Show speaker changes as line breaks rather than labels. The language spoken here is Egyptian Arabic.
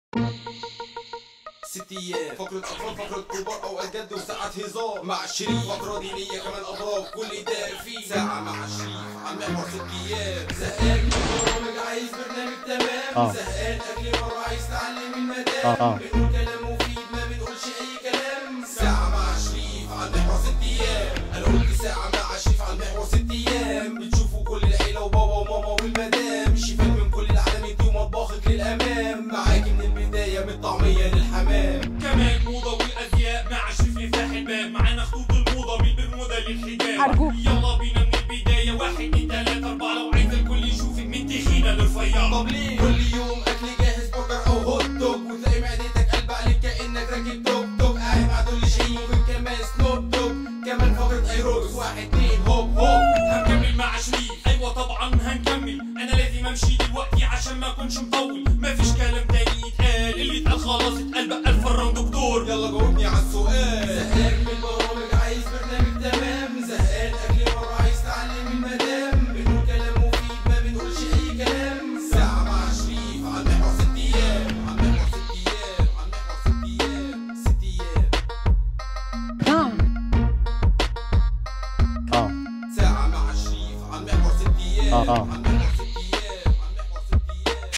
ست ايام فقرة اطفال فقرة كبار اوقات جد وساعات هزار مع شريف فقرة دينية كمان اضراب كل ده في ساعة مع شريف على المحور ست ايام زهقان من البرامج عايز برنامج تمام
آه.
زهقان اجل مرة عايز تعلم المدام
آه، آه.
بنقول كلام مفيد ما بنقولش اي كلام ساعة مع شريف على المحور ست ايام انا قلت ساعة مع شريف على المحور ست ايام بتشوفوا كل العيلة وبابا وماما والمدام شيفات من كل العالم يدوا مطبخك للامام معاكي من البداية من الطعمية للحمام
كمان موضة والازياء مع شريف يفتح الباب معانا خطوط الموضة من البرمودا للحجاب
أرجوك.
يلا بينا من البداية واحد اتنين تلاتة أربعة لو عايز الكل يشوفك من تخينة لرفيعة
طب ليه كل يوم اكل جاهز برجر او هوت دوج وتلاقي معدتك قلب عليك كانك راكب توك توك قاعد مع دول شيء ممكن كمان سنوب دوج كمان فقرة ايروبكس واحد اتنين هوب هوب
هنكمل مع شريف ايوه طبعا هنكمل انا لازم امشي دلوقتي عشان ما اكونش مطول مفيش كلام تاني يتقال اللي اتقال خلاص اتقال بقى الفران دكتور
يلا جاوبني على السؤال زهقان من البرامج عايز برنامج تمام زهقان اكل مرة عايز تعلم المدام بنقول كلام مفيد ما بنقولش اي كلام ساعة مع شريف على المحور ست ايام على المحور ست ايام على المحور ست ايام ست ايام
اه
ساعة مع شريف على المحور ست ايام
آه، آه.
على